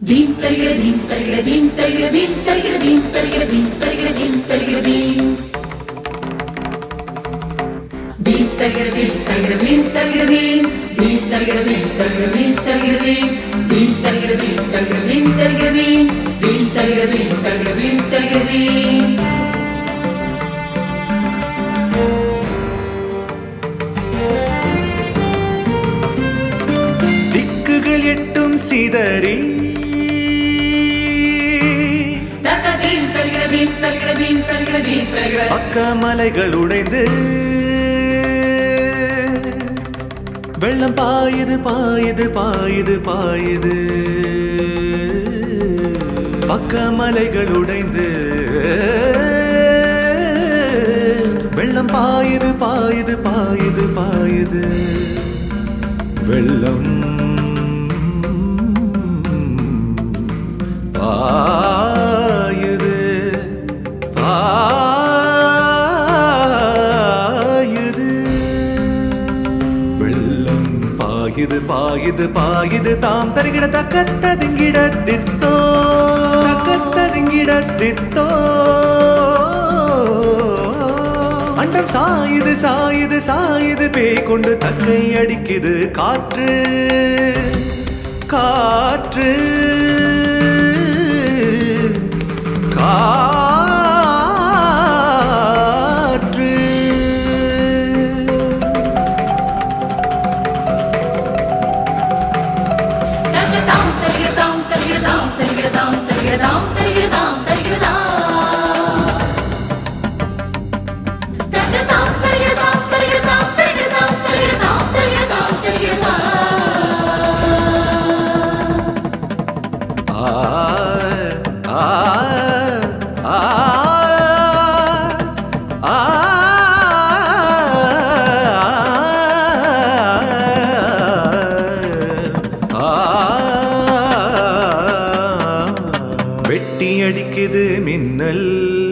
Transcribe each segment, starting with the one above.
theme தருகிற தீம் தருகிற தீம் தருகிற தீம் தருகிற தீம் தருகிற தீம் தருகிற தீம் தருகிற தீம் தீம் தருகிற தீம் தருகிற தீம் தருகிற தீம் தீம் தருகிற தீம் தருகிற தீம் தருகிற தீம் தீம் தருகிற தீம் தருகிற தீம் தருகிற தீம் தீம் தருகிற தீம் தருகிற தீம் தருகிற தீம் திக்குகள் எட்டும் சிதறி தக்க தீம் தருகிற தீம் தருகிற தீம் தருகிற தீம் தருகிற பக்க மலைகள் உடைந்து வெள்ளம் பாயுது பாயுது பாயுது பாயுது பக்க மலைகள் உடைந்து வெள்ளம் பாயுது பாயுது பாயுது பாயுது வெள்ளம் பாயுது பாயுது வெள்ளம் பாயுது பாயுது பாயுது தாம் தருகிட தக்கத்ததுங்கிட தித்தோ தக்கத்ததுங்கிட தித்தோ அண்டம் சாயுது சாயுது சாயுது பேய் கொண்டு தக்கை அடிக்குது காற்று காற்று காற்று தக்க தாம் தருகிற தாம் தருகிற தாம் தருகிற தாம் தருகிற தாம் தருகிற தாம் தருகிற தாம் தக்க தாம் தருகிற தாம் தருகிற தாம் தருகிற தாம் தருகிற தாம் தருகிற தாம் தருகிற தாம் ஆ ஆ ஆ ஆ வெட்டி அடிக்குது மின்னல்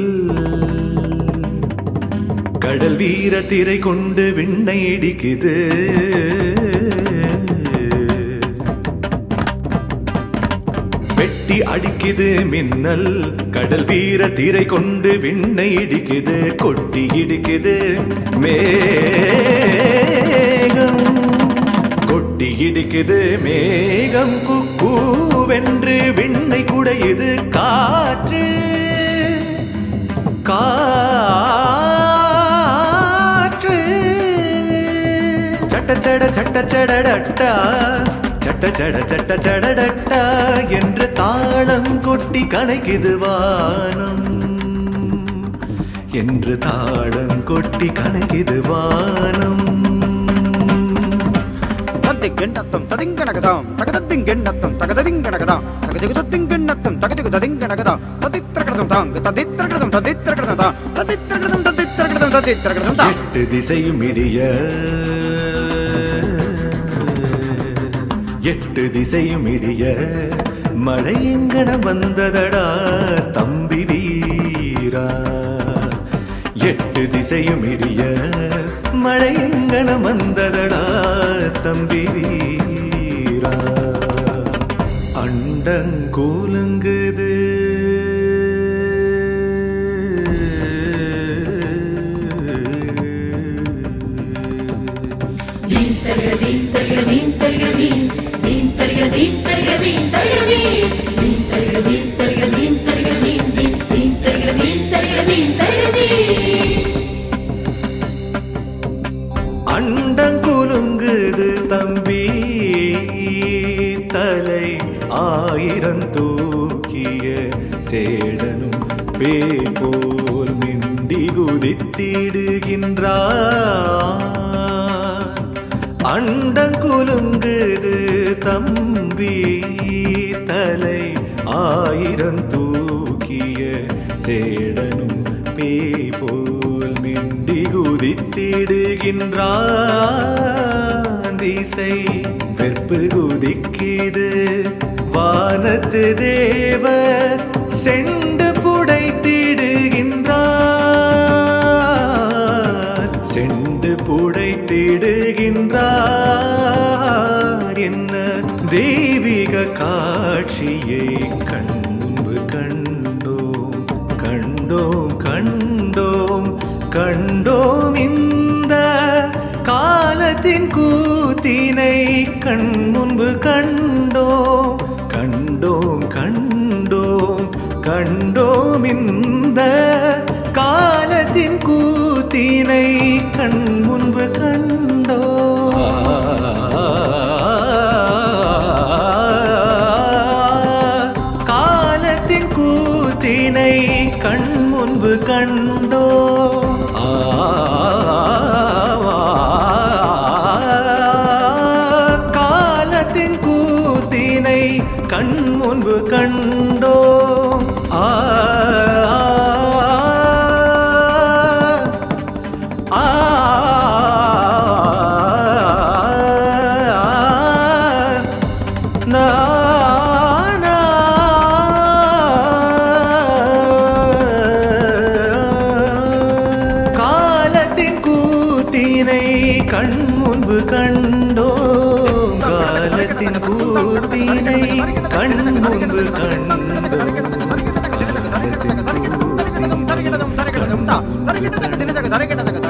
கடல் வீர திரை கொண்டு விண்ணை இடிக்குது வெட்டி அடிக்குது மின்னல் கடல் வீர திரை கொண்டு விண்ணை இடிக்குது கொட்டி இடிக்குது மேகம் கொட்டி இடிக்குது மேகம் குக்கூவென்று விண்ணை குடையுது காற்று காற்று சட்ட சட சட்ட சடடட்டா சட்ட சட சட்ட சடடட்டா என்று தாளம் கொட்டி கணக்குது வானம் என்று தாளம் கொட்டி கணக்குது வானம் தத்திங்கெண்ணத்தம் ததிங்கணகதாம் தகதத்திங்கெண்ணத்தம் தகததிங்கணகதாம் தகதிகுதத்திங்கெண்ணத்தம் தகதிகுததிங்கணகதாம் ததித்திரகிருதம் தாங்க ததித்திரகிருதம் ததித்திரகிருதம் தாம் ததித்திரகிருதம் ததித்திரகிருதம் ததித்திரகிருதம் தாம் எட்டு திசையும் இடிய எட்டு திசையும் இடிய மழை எங்கன வந்ததடா தம்பி வீரா எட்டு திசையும் இடிய மழை எங்கன வந்ததடா தம்பி வீரா அண்டங்கூலுங்குது தீம் தருகிற தீம் தருகிற தீம் தருகிற தீம் தீம் தருகிற தீம் தருகிற தீம் தருகிற தீம் தீம் தருகிற தீம் தருகிற தீம் தருகிற தீம் தீம் தீம் தருகிற தீம் தருகிற தீம் தருகிற தீம் அண்டங்குலுங்குது தம்பி தலை ஆயிரம் தூக்கிய சேடனும் பே போல் மிண்டி குதித்திடுகின்றார் அண்டங்குலுங்குது தம்பி தலை ஆயிரம் தூக்கிய சேடனும் பே போல் மிண்டி குதித்திடுகின்றான் திசை வெற்பு குதிக்கிது வானத்து தேவர் செண்டு புடைத்திடுகின்றார் செண்டு புடைத்திடுகின்றார் என்ன தெய்வீக காட்சி காட்சியை கண் முன்பு கண்டோம் கண்டோம் கண்டோம் கண்டோம் இந்த காலத்தின் கூத்தினை கண் முன்பு கண்டோம் கண்டோம் கண்டோம் கண்டோம் இந்த காலத்தின் கூத்தினை கண் முன்பு கண்டோம் காலத்தின் கூத்தினை கண் முன்பு கண்டோ காலத்தின் கூத்தினை கண் முன்பு கண்டோ ஆ ஆ நா நா காலத்தின் கூத்தினை கண் முன்பு கண்டோம் காலத்தின் கூத்தினை கண் முன்பு கண்டோம் காலத்தின் கூத்தினை கண் முன்பு கண்டோம்